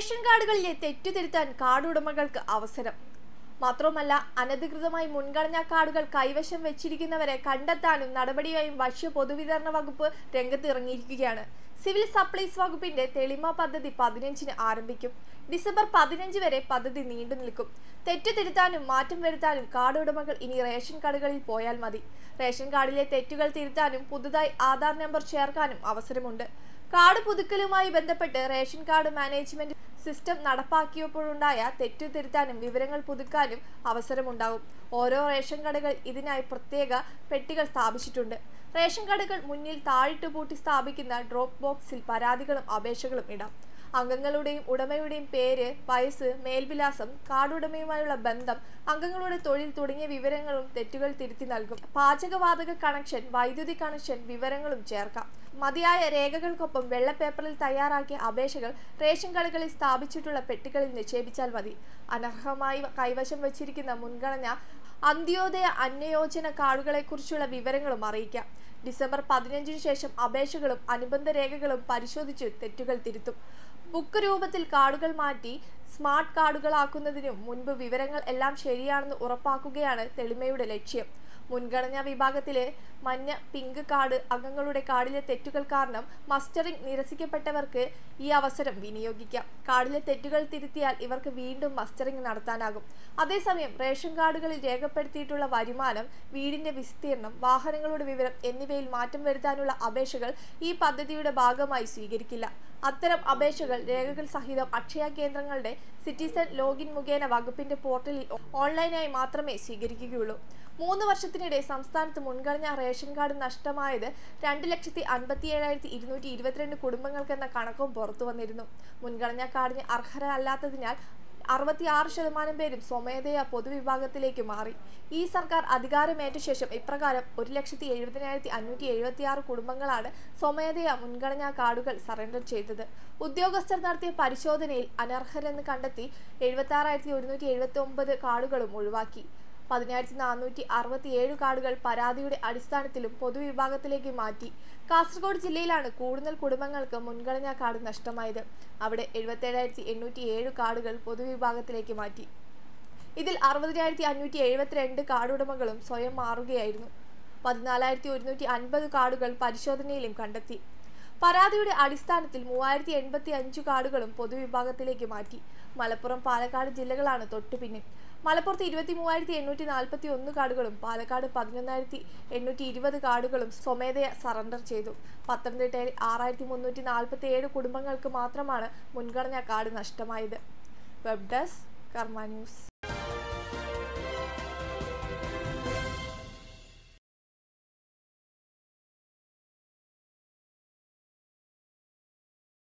ration കാർഡുകളിലെ തെറ്റുതിരുത്താൻ card ഉടമകൾക്ക് അവസരം മാത്രവുമല്ല അനധികൃതമായി മുൻഗണനാ കാർഡുകൾ കൈവശം വെച്ചിരിക്കുന്നവരെ കണ്ടെത്താനും നടപടിയായും ഭക്ഷ്യ പൊതുവിതരണ വകുപ്പ് രംഗത്ത് ഇറങ്ങിയിരിക്കുകയാണ് സിവിൽ സപ്ലൈസ് വകുപ്പിന്റെ തെളിമ പദ്ധതി പതിനഞ്ചിന് ആരംഭിക്കും ഡിസംബർ പതിനഞ്ച് വരെ പദ്ധതി നീണ്ടു നിൽക്കും തെറ്റു തിരുത്താനും മാറ്റം വരുത്താനും കാർഡ് ഉടമകൾ ഇനി റേഷൻ കടകളിൽ പോയാൽ മതി റേഷൻ കാർഡിലെ തെറ്റുകൾ തിരുത്താനും പുതുതായി ആധാർ നമ്പർ ചേർക്കാനും അവസരമുണ്ട് കാർഡ് പുതുക്കലുമായി ബന്ധപ്പെട്ട് റേഷൻ കാർഡ് മാനേജ്മെന്റ് സിസ്റ്റം നടപ്പാക്കിയപ്പോഴുണ്ടായ തെറ്റു തിരുത്താനും വിവരങ്ങൾ പുതുക്കാനും അവസരമുണ്ടാകും ഓരോ റേഷൻ കടകൾ ഇതിനായി പ്രത്യേക പെട്ടികൾ സ്ഥാപിച്ചിട്ടുണ്ട് റേഷൻ കടകൾ മുന്നിൽ താഴിട്ട് പൂട്ടി സ്ഥാപിക്കുന്ന ഡ്രോപ്പ് ബോക്സിൽ പരാതികളും അപേക്ഷകളും ഇടാം അംഗങ്ങളുടെയും ഉടമയുടെയും പേര് വയസ്സ് മേൽവിലാസം കാർഡ് ഉടമയുമായുള്ള ബന്ധം അംഗങ്ങളുടെ തൊഴിൽ തുടങ്ങിയ വിവരങ്ങളും തെറ്റുകൾ തിരുത്തി നൽകും പാചകവാതക കണക്ഷൻ വൈദ്യുതി കണക്ഷൻ വിവരങ്ങളും ചേർക്കാം മതിയായ രേഖകൾക്കൊപ്പം വെള്ള പേപ്പറിൽ തയ്യാറാക്കിയ അപേക്ഷകൾ റേഷൻ കടകളിൽ സ്ഥാപിച്ചിട്ടുള്ള പെട്ടികളിൽ നിക്ഷേപിച്ചാൽ മതി അനർഹമായി കൈവശം വച്ചിരിക്കുന്ന മുൻഗണന അന്ത്യോദയ അന്യയോജന കാർഡുകളെക്കുറിച്ചുള്ള വിവരങ്ങളും അറിയിക്കാം ഡിസംബർ പതിനഞ്ചിന് ശേഷം അപേക്ഷകളും അനുബന്ധ രേഖകളും പരിശോധിച്ച് തെറ്റുകൾ തിരുത്തും ബുക്ക് രൂപത്തിൽ കാർഡുകൾ മാറ്റി സ്മാർട്ട് കാർഡുകളാക്കുന്നതിനും മുൻപ് വിവരങ്ങൾ എല്ലാം ശരിയാണെന്ന് ഉറപ്പാക്കുകയാണ് തെളിമയുടെ ലക്ഷ്യം മുൻഗണനാ വിഭാഗത്തിലെ മഞ്ഞ പിങ്ക് കാർഡ് അംഗങ്ങളുടെ കാർഡിലെ തെറ്റുകൾ കാരണം മസ്റ്ററിംഗ് നിരസിക്കപ്പെട്ടവർക്ക് ഈ അവസരം വിനിയോഗിക്കാം കാർഡിലെ തെറ്റുകൾ തിരുത്തിയാൽ ഇവർക്ക് വീണ്ടും മസ്റ്ററിംഗ് നടത്താനാകും അതേസമയം റേഷൻ കാർഡുകളിൽ രേഖപ്പെടുത്തിയിട്ടുള്ള വരുമാനം വീടിന്റെ വിസ്തീർണം വാഹനങ്ങളുടെ വിവരം എന്നിവയിൽ മാറ്റം വരുത്താനുള്ള അപേക്ഷകൾ ഈ പദ്ധതിയുടെ ഭാഗമായി സ്വീകരിക്കില്ല അത്തരം അപേക്ഷകൾ രേഖകൾ സഹിതം അക്ഷയ കേന്ദ്രങ്ങളുടെ സിറ്റിസൺ ലോഗിൻ മുഖേന വകുപ്പിന്റെ പോർട്ടലിൽ ഓൺലൈനായി മാത്രമേ സ്വീകരിക്കുകയുള്ളൂ മൂന്ന് വർഷത്തിനിടെ സംസ്ഥാനത്ത് മുൻഗണനാ റേഷൻ കാർഡ് നഷ്ടമായത് രണ്ട് ലക്ഷത്തി അൻപത്തി ഏഴായിരത്തി ഇരുന്നൂറ്റി ഇരുപത്തിരണ്ട് കുടുംബങ്ങൾക്കെന്ന കണക്കും പുറത്തു വന്നിരുന്നു മുൻഗണനാ കാർഡിന് അർഹരല്ലാത്തതിനാൽ അറുപത്തിയാറ് ശതമാനം പേരും സ്വമേധയാ പൊതുവിഭാഗത്തിലേക്ക് മാറി ഈ സർക്കാർ അധികാരമേറ്റ ശേഷം ഇപ്രകാരം ഒരു ലക്ഷത്തി എഴുപതിനായിരത്തി അഞ്ഞൂറ്റി എഴുപത്തിയാറ് കുടുംബങ്ങളാണ് സ്വമേധയാ മുൻഗണനാ കാർഡുകൾ സറണ്ടർ ചെയ്തത് ഉദ്യോഗസ്ഥർ നടത്തിയ പരിശോധനയിൽ അനർഹരെന്ന് കണ്ടെത്തി എഴുപത്തി ആറായിരത്തി ഒരുന്നൂറ്റി എഴുപത്തി ഒമ്പത് കാർഡുകളും ഒഴിവാക്കി പതിനായിരത്തി നാനൂറ്റി അറുപത്തി ഏഴ് കാർഡുകൾ പരാതിയുടെ അടിസ്ഥാനത്തിലും പൊതുവിഭാഗത്തിലേക്ക് മാറ്റി കാസർഗോഡ് ജില്ലയിലാണ് കൂടുതൽ കുടുംബങ്ങൾക്ക് മുൻഗണനാ കാർഡ് നഷ്ടമായത് അവിടെ എഴുപത്തേഴായിരത്തി എണ്ണൂറ്റി ഏഴ് കാർഡുകൾ പൊതുവിഭാഗത്തിലേക്ക് മാറ്റി ഇതിൽ അറുപതിനായിരത്തി അഞ്ഞൂറ്റി എഴുപത്തിരണ്ട് കാർഡുടമകളും സ്വയം മാറുകയായിരുന്നു പതിനാലായിരത്തി ഒരുന്നൂറ്റി അൻപത് കാർഡുകൾ പരിശോധനയിലും കണ്ടെത്തി പരാതിയുടെ അടിസ്ഥാനത്തിൽ മൂവായിരത്തി എൺപത്തി അഞ്ച് കാർഡുകളും പൊതുവിഭാഗത്തിലേക്ക് മാറ്റി മലപ്പുറം പാലക്കാട് ജില്ലകളാണ് തൊട്ടുപിന്നിൽ മലപ്പുറത്ത് ഇരുപത്തി മൂവായിരത്തി എണ്ണൂറ്റി നാൽപ്പത്തി ഒന്ന് കാർഡുകളും പാലക്കാട് പതിനൊന്നായിരത്തി എണ്ണൂറ്റി ഇരുപത് കാർഡുകളും സ്വമേധയ സറണ്ടർ ചെയ്തു പത്തനംതിട്ടയിൽ ആറായിരത്തി മുന്നൂറ്റി നാൽപ്പത്തി ഏഴ് കുടുംബങ്ങൾക്ക് മാത്രമാണ് മുൻഗണനാ കാർഡ് നഷ്ടമായത് വെബ് ഡെസ്ക് കർമ്മ ന്യൂസ്